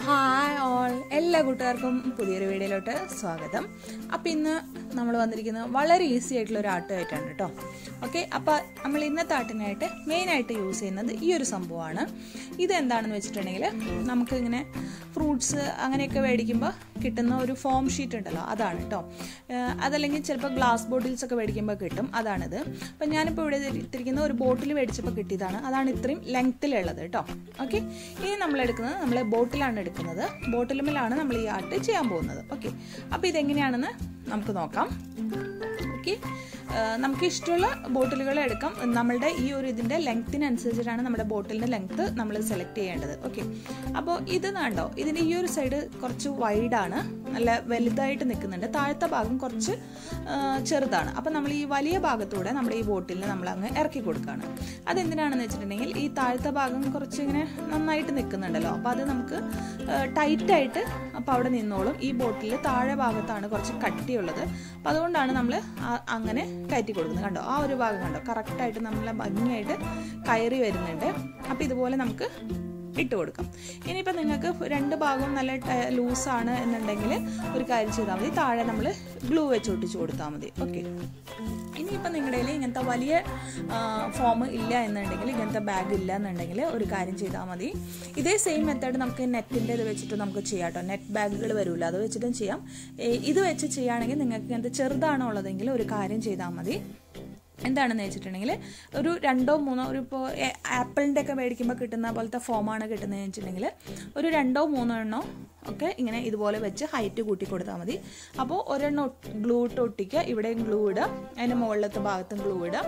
hi all എല്ലാ കൂട്ടുകാർക്കും പുതിയൊരു വീഡിയോയിലോട്ട് സ്വാഗതം അപ്പം ഇന്ന് നമ്മൾ വന്നിരിക്കുന്നത് വളരെ ഈസി ആയിട്ടുള്ള ഒരു ആട്ടുമായിട്ടാണ് കേട്ടോ ഓക്കെ അപ്പോൾ നമ്മൾ ഇന്നത്തെ ആട്ടിനായിട്ട് മെയിനായിട്ട് യൂസ് ചെയ്യുന്നത് ഈ ഒരു സംഭവമാണ് ഇത് എന്താണെന്ന് വെച്ചിട്ടുണ്ടെങ്കിൽ നമുക്ക് ഇങ്ങനെ ഫ്രൂട്ട്സ് അങ്ങനെയൊക്കെ മേടിക്കുമ്പോൾ കിട്ടുന്ന ഒരു ഫോം ഷീറ്റ് ഉണ്ടല്ലോ അതാണ് കേട്ടോ ഏഹ് അതല്ലെങ്കിൽ ചിലപ്പോൾ ഗ്ലാസ് ബോട്ടിൽസ് ഒക്കെ മേടിക്കുമ്പോൾ കിട്ടും അതാണിത് അപ്പം ഞാനിപ്പോൾ ഇവിടെ ഇട്ടിരിക്കുന്ന ഒരു ബോട്ടിൽ മേടിച്ചപ്പോൾ കിട്ടിയതാണ് അതാണ് ഇത്രയും ലെങ്ത്തിലുള്ളത് കേട്ടോ ഓക്കെ ഇനി നമ്മൾ എടുക്കുന്നത് നമ്മൾ ബോട്ടിലാണ് എടുക്കുന്നത് ബോട്ടിലുമിലാണ് നമ്മൾ ഈ ആർട്ട് ചെയ്യാൻ പോകുന്നത് ഓക്കെ അപ്പോൾ ഇതെങ്ങനെയാണെന്ന് നമുക്ക് നോക്കാം ഓക്കെ നമുക്ക് ഇഷ്ടമുള്ള ബോട്ടിലുകൾ എടുക്കാം നമ്മളുടെ ഈ ഒരു ഇതിൻ്റെ ലെങ്ത്തിനനുസരിച്ചിട്ടാണ് നമ്മുടെ ബോട്ടിലിൻ്റെ ലെങ്ത്ത് നമ്മൾ സെലക്ട് ചെയ്യേണ്ടത് ഓക്കെ അപ്പോൾ ഇത് കണ്ടോ ഇതിൻ്റെ ഈ ഒരു സൈഡ് കുറച്ച് വൈഡാണ് നല്ല വലുതായിട്ട് നിൽക്കുന്നുണ്ട് താഴത്തെ ഭാഗം കുറച്ച് ആ, ചെറുതാണ് അപ്പോൾ നമ്മൾ ഈ വലിയ ഭാഗത്തൂടെ നമ്മുടെ ഈ ബോട്ടിലിന് നമ്മൾ അങ്ങ് ഇറക്കി കൊടുക്കുകയാണ് അതെന്തിനാണെന്ന് വെച്ചിട്ടുണ്ടെങ്കിൽ ഈ താഴത്തെ ഭാഗം കുറച്ച് ഇങ്ങനെ നന്നായിട്ട് നിൽക്കുന്നുണ്ടല്ലോ അപ്പോൾ അത് നമുക്ക് ടൈറ്റായിട്ട് അപ്പോൾ അവിടെ നിന്നോളും ഈ ബോട്ടിൽ താഴെ ഭാഗത്താണ് കുറച്ച് കട്ടിയുള്ളത് അപ്പോൾ അതുകൊണ്ടാണ് നമ്മൾ അങ്ങനെ കയറ്റി കൊടുക്കുന്നത് കണ്ടോ ആ ഒരു ഭാഗം കണ്ടോ കറക്റ്റായിട്ട് നമ്മൾ ഭംഗിയായിട്ട് കയറി വരുന്നുണ്ട് അപ്പോൾ ഇതുപോലെ നമുക്ക് ഇട്ട് കൊടുക്കാം ഇനിയിപ്പോൾ നിങ്ങൾക്ക് രണ്ട് ഭാഗവും നല്ല ലൂസാണ് എന്നുണ്ടെങ്കിൽ ഒരു കാര്യം ചെയ്താൽ മതി താഴെ നമ്മൾ ഗ്ലൂ വെച്ച് ഒട്ടിച്ച് കൊടുത്താൽ മതി ഓക്കെ ഇനിയിപ്പോൾ നിങ്ങളുടെ കയ്യിൽ ഇങ്ങനത്തെ വലിയ ഫോം ഇല്ല എന്നുണ്ടെങ്കിൽ ഇങ്ങനത്തെ ബാഗ് ഇല്ല എന്നുണ്ടെങ്കിൽ ഒരു കാര്യം ചെയ്താൽ മതി ഇതേ സെയിം മെത്തേഡ് നമുക്ക് നെറ്റിൻ്റെ ഇത് വെച്ചിട്ട് നമുക്ക് ചെയ്യാം കേട്ടോ നെറ്റ് ബാഗുകൾ വരുമല്ലോ അത് വെച്ചിട്ടും ചെയ്യാം ഏ, ഇത് വെച്ച് ചെയ്യുകയാണെങ്കിൽ നിങ്ങൾക്ക് ഇങ്ങനത്തെ ചെറുതാണോ ഉള്ളതെങ്കിൽ ഒരു കാര്യം ചെയ്താൽ മതി എന്താണെന്ന് വെച്ചിട്ടുണ്ടെങ്കിൽ ഒരു രണ്ടോ മൂന്നോ ഒരു ഇപ്പോൾ ആപ്പിളിൻ്റെ ഒക്കെ മേടിക്കുമ്പോൾ കിട്ടുന്ന പോലത്തെ ഫോമാണ് കിട്ടുന്നതെന്ന് വെച്ചിട്ടുണ്ടെങ്കിൽ ഒരു രണ്ടോ മൂന്നോ എണ്ണോ ഒക്കെ ഇങ്ങനെ ഇതുപോലെ വെച്ച് ഹൈറ്റ് കൂട്ടി കൊടുത്താൽ മതി അപ്പോൾ ഒരെണ്ണം ഗ്ലൂ ഇട്ട് ഒട്ടിക്കുക ഇവിടെയും ഗ്ലൂ ഇടുക അതിൻ്റെ മുകളിലത്തെ ഭാഗത്തും ഗ്ലൂ ഇടുക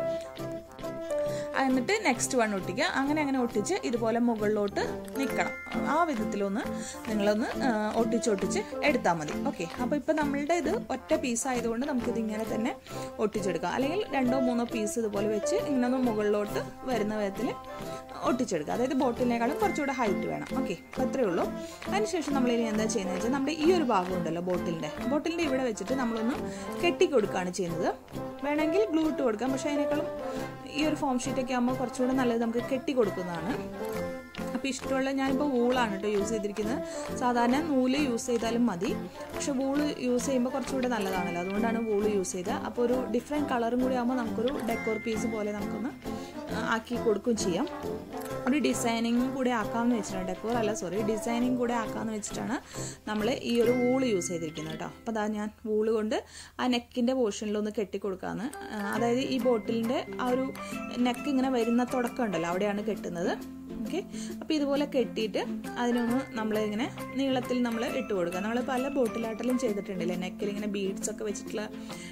എന്നിട്ട് നെക്സ്റ്റ് വൺ ഒട്ടിക്കുക അങ്ങനെ അങ്ങനെ ഒട്ടിച്ച് ഇതുപോലെ മുകളിലോട്ട് നിൽക്കണം ആ വിധത്തിലൊന്ന് നിങ്ങളൊന്ന് ആ, ഒട്ടിച്ച് ഒട്ടിച്ച് എടുത്താൽ മതി ഓക്കെ അപ്പോൾ ഇപ്പോൾ നമ്മളുടെ ഇത് ഒറ്റ പീസ് ആയതുകൊണ്ട് നമുക്കിത് ഇങ്ങനെ തന്നെ ഒട്ടിച്ചെടുക്കാം അല്ലെങ്കിൽ രണ്ടോ മൂന്നോ പീസ് ഇതുപോലെ വെച്ച് ഇങ്ങനെ ഒന്ന് മുകളിലോട്ട് വരുന്ന വിധത്തിൽ ഒട്ടിച്ചെടുക്കുക അതായത് ബോട്ടിലിനേക്കാളും കുറച്ചുകൂടെ ഹൈറ്റ് വേണം ഓക്കെ അത്രയേ ഉള്ളൂ അതിനുശേഷം നമ്മൾ ഇനി എന്താ ചെയ്യുന്നത് വെച്ചാൽ നമ്മുടെ ഈ ഒരു ഭാഗം ഉണ്ടല്ലോ ബോട്ടിലിൻ്റെ ബോട്ടിലിൻ്റെ ഇവിടെ വെച്ചിട്ട് നമ്മളൊന്ന് കെട്ടി കൊടുക്കുകയാണ് ചെയ്യുന്നത് വേണമെങ്കിൽ ഗ്ലൂ ഇട്ട് കൊടുക്കാം പക്ഷേ അതിനേക്കാളും ഈ ഒരു ഫോം ഷീറ്റൊക്കെ ആകുമ്പോൾ കുറച്ചുകൂടെ നല്ലത് നമുക്ക് കെട്ടി കൊടുക്കുന്നതാണ് അപ്പോൾ ഇഷ്ടമുള്ള ഞാനിപ്പോൾ വൂളാണ് കേട്ടോ യൂസ് ചെയ്തിരിക്കുന്നത് സാധാരണ നൂല് യൂസ് ചെയ്താലും മതി പക്ഷെ വൂള് യൂസ് ചെയ്യുമ്പോൾ കുറച്ചുകൂടെ നല്ലതാണല്ലോ അതുകൊണ്ടാണ് വൂള് യൂസ് ചെയ്തത് അപ്പോൾ ഒരു ഡിഫറെൻറ്റ് കളറും കൂടി ആകുമ്പോൾ നമുക്കൊരു ഡെക്കോർ പീസ് പോലെ നമുക്കൊന്ന് ആ, ആക്കി കൊടുക്കുകയും ചെയ്യാം ഒരു ഡിസൈനിങ് കൂടെ ആക്കാമെന്ന് വെച്ചിട്ടാണ് ഡെക്കോർ അല്ല സോറി ഡിസൈനിങ് കൂടെ ആക്കാമെന്ന് വെച്ചിട്ടാണ് നമ്മൾ ഈ ഒരു വൂള് യൂസ് ചെയ്തിരിക്കുന്നത് കേട്ടോ അപ്പോൾ അതാ ഞാൻ വൂള് കൊണ്ട് ആ നെക്കിൻ്റെ പോർഷനിലൊന്ന് കെട്ടി കൊടുക്കാമെന്ന് ആ, അതായത് ഈ ബോട്ടിലിൻ്റെ ആ ഒരു നെക്ക് ഇങ്ങനെ വരുന്ന തുടക്കം ഉണ്ടല്ലോ അവിടെയാണ് കെട്ടുന്നത് ഓക്കെ അപ്പോൾ ഇതുപോലെ കെട്ടിയിട്ട് അതിനൊന്ന് നമ്മൾ ഇങ്ങനെ നീളത്തിൽ നമ്മൾ ഇട്ട് കൊടുക്കുക നമ്മൾ പല ബോട്ടിലാട്ടിലും ചെയ്തിട്ടുണ്ടല്ലേ നെക്കിൽ ഇങ്ങനെ ബീഡ്സ് ഒക്കെ വെച്ചിട്ടുള്ള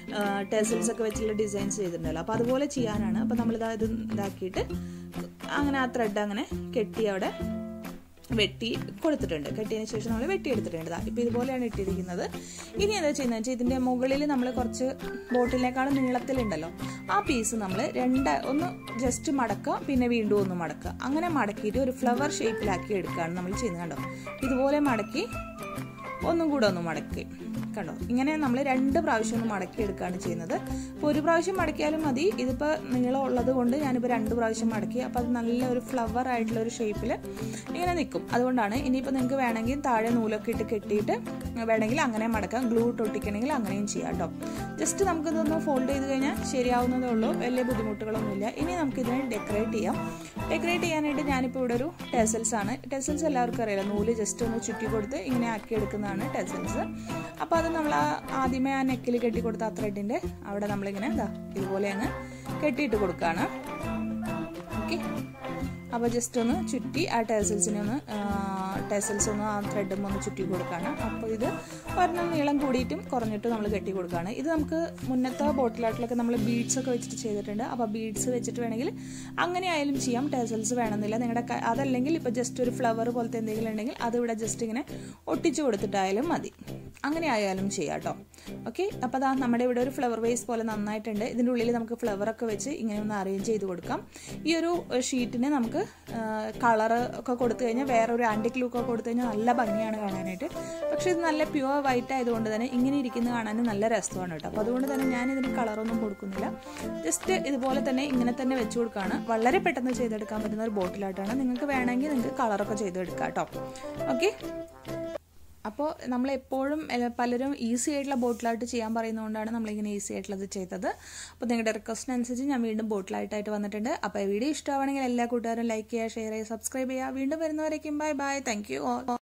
ടെസൽസ് ഒക്കെ വെച്ചിട്ടുള്ള ഡിസൈൻസ് ചെയ്തിട്ടുണ്ടല്ലോ അപ്പോൾ അതുപോലെ ചെയ്യാനാണ് അപ്പോൾ നമ്മളിതാ ഇത് ഇതാക്കിയിട്ട് അങ്ങനെ ആ ത്രെഡ് അങ്ങനെ കെട്ടി അവിടെ വെട്ടി കൊടുത്തിട്ടുണ്ട് കെട്ടിയതിന് ശേഷം നമ്മൾ വെട്ടിയെടുത്തിട്ടുണ്ട് ദാ ഇപ്പോൾ ഇതുപോലെയാണ് ഇട്ടിരിക്കുന്നത് ഇനി എന്താ ചെയ്യുന്നത് വെച്ചാൽ ഇതിൻ്റെ മുകളിൽ നമ്മൾ കുറച്ച് ബോട്ടിലിനേക്കാളും നീളത്തിലുണ്ടല്ലോ ആ പീസ് നമ്മൾ രണ്ട് ഒന്ന് ജസ്റ്റ് മടക്കുക പിന്നെ വീണ്ടും ഒന്ന് മടക്കുക അങ്ങനെ മടക്കിയിട്ട് ഒരു ഫ്ലവർ ഷേപ്പിലാക്കി എടുക്കുകയാണ് നമ്മൾ ചെയ്യുന്നത് കണ്ടോ ഇതുപോലെ മടക്കി ഒന്നും കൂടെ ഒന്ന് മടക്കി കണ്ടോ ഇങ്ങനെ നമ്മൾ രണ്ട് പ്രാവശ്യം ഒന്ന് മടക്കി എടുക്കുകയാണ് ചെയ്യുന്നത് അപ്പോൾ ഒരു പ്രാവശ്യം മടക്കിയാലും മതി ഇതിപ്പോൾ നീളം ഉള്ളത് കൊണ്ട് ഞാനിപ്പോൾ രണ്ട് പ്രാവശ്യം മടക്കി അപ്പോൾ അത് നല്ല ഒരു ഫ്ലവർ ആയിട്ടുള്ള ഒരു ഷേപ്പിൽ ഇങ്ങനെ നിൽക്കും അതുകൊണ്ടാണ് ഇനിയിപ്പോൾ നിങ്ങൾക്ക് വേണമെങ്കിൽ താഴെ നൂലൊക്കെ ഇട്ട് കെട്ടിയിട്ട് വേണമെങ്കിൽ അങ്ങനെ മടക്കാം ഗ്ലൂ ഇട്ട് ഒട്ടിക്കണമെങ്കിൽ അങ്ങനെയും ചെയ്യാം കേട്ടോ ജസ്റ്റ് നമുക്കിതൊന്ന് ഫോൾഡ് ചെയ്ത് കഴിഞ്ഞാൽ ശരിയാവുന്നതേ ഉള്ളൂ വലിയ ബുദ്ധിമുട്ടുകളൊന്നുമില്ല ഇനി നമുക്കിതിനെ ഡെക്കറേറ്റ് ചെയ്യാം ഡെക്കറേറ്റ് ചെയ്യാനായിട്ട് ഞാനിപ്പോൾ ഇവിടെ ഒരു ടെസൽസ് ആണ് ടെസൽസ് എല്ലാവർക്കും അറിയാലോ നൂല് ജസ്റ്റ് ഒന്ന് ചുറ്റി കൊടുത്ത് ഇങ്ങനെ ആക്കി എടുക്കുന്നതാണ് ടെസൽസ് അപ്പോൾ അത് നമ്മൾ ആ ആദ്യമേ ആ നെക്കിൽ കെട്ടി കൊടുത്ത ആ ത്രെഡിൻ്റെ അവിടെ നമ്മളിങ്ങനെ ഇതാ ഇതുപോലെ അങ്ങ് കെട്ടിയിട്ട് കൊടുക്കുകയാണ് ഓക്കെ അപ്പോൾ ജസ്റ്റ് ഒന്ന് ചുറ്റി ആ ടെസൽസിനെ ഒന്ന് ടെസൽസ് ഒന്ന് ആ ത്രെഡും ഒന്ന് ചുറ്റി കൊടുക്കുകയാണ് അപ്പോൾ ഇത് ഒരെണ്ണം നീളം കൂടിയിട്ടും കുറഞ്ഞിട്ടും നമ്മൾ കെട്ടി കൊടുക്കുകയാണ് ഇത് നമുക്ക് മുന്നത്തെ ബോട്ടിലാട്ടിലൊക്കെ നമ്മൾ ബീഡ്സ് ഒക്കെ വെച്ചിട്ട് ചെയ്തിട്ടുണ്ട് അപ്പോൾ ബീഡ്സ് വെച്ചിട്ട് വേണമെങ്കിൽ അങ്ങനെ ആയാലും ചെയ്യാം ടെസൽസ് വേണമെന്നില്ല നിങ്ങളുടെ ക- അതല്ലെങ്കിൽ ഇപ്പോൾ ജസ്റ്റ് ഒരു ഫ്ലവർ പോലത്തെ എന്തെങ്കിലും ഉണ്ടെങ്കിൽ അത് ഇവിടെ ജസ്റ്റ് ഇങ്ങനെ ഒട്ടിച്ചു കൊടുത്തിട്ടായാലും മതി അങ്ങനെ ആയാലും ചെയ്യാം കേട്ടോ ഓക്കെ അപ്പോൾ അതാ നമ്മുടെ ഇവിടെ ഒരു ഫ്ലവർ വേസ് പോലെ നന്നായിട്ടുണ്ട് ഇതിൻ്റെ ഉള്ളിൽ നമുക്ക് ഫ്ലവറൊക്കെ വെച്ച് ഇങ്ങനെ ഒന്ന് അറേഞ്ച് ചെയ്ത് കൊടുക്കാം ഈ ഒരു ഷീറ്റിന് നമുക്ക് കളർ ഒക്കെ കൊടുത്തു കഴിഞ്ഞാൽ വേറെ ഒരു ആൻറ്റിക് ലുക്കൊക്കെ കൊടുത്തു കഴിഞ്ഞാൽ നല്ല ഭംഗിയാണ് കാണാനായിട്ട് പക്ഷേ ഇത് നല്ല പ്യുവർ വൈറ്റ് ആയതുകൊണ്ട് തന്നെ ഇങ്ങനെ ഇരിക്കുന്ന കാണാൻ നല്ല രസമാണ് കേട്ടോ അപ്പോൾ അതുകൊണ്ട് തന്നെ ഞാൻ ഇതിന് കളറൊന്നും കൊടുക്കുന്നില്ല ജസ്റ്റ് ഇതുപോലെ തന്നെ ഇങ്ങനെ തന്നെ വെച്ച് കൊടുക്കുകയാണ് വളരെ പെട്ടെന്ന് ചെയ്തെടുക്കാൻ പറ്റുന്ന ഒരു ബോട്ടിലായിട്ടാണ് നിങ്ങൾക്ക് വേണമെങ്കിൽ നിങ്ങൾക്ക് കളറൊക്കെ ചെയ്തെടുക്കാം കേട്ടോ ഓക്കെ അപ്പോൾ നമ്മൾ എപ്പോഴും പലരും ഈസി ആയിട്ടുള്ള ബോട്ടിലായിട്ട് ചെയ്യാൻ പറയുന്നതുകൊണ്ടാണ് നമ്മളിങ്ങനെ ഈസി ആയിട്ടുള്ളത് ചെയ്തത് അപ്പോൾ നിങ്ങളുടെ റിക്വസ്റ്റിനനുസരിച്ച് ഞാൻ വീണ്ടും ബോട്ടിലായിട്ടായിട്ട് വന്നിട്ടുണ്ട് അപ്പോൾ വീഡിയോ ഇഷ്ടമാണെങ്കിൽ എല്ലാ കൂട്ടുകാരും ലൈക്ക് ചെയ്യുക ഷെയർ ചെയ്യുക സബ്സ്ക്രൈബ് ചെയ്യുക വീണ്ടും വരുന്നവരേക്കും ബൈ ബൈ താങ്ക് യു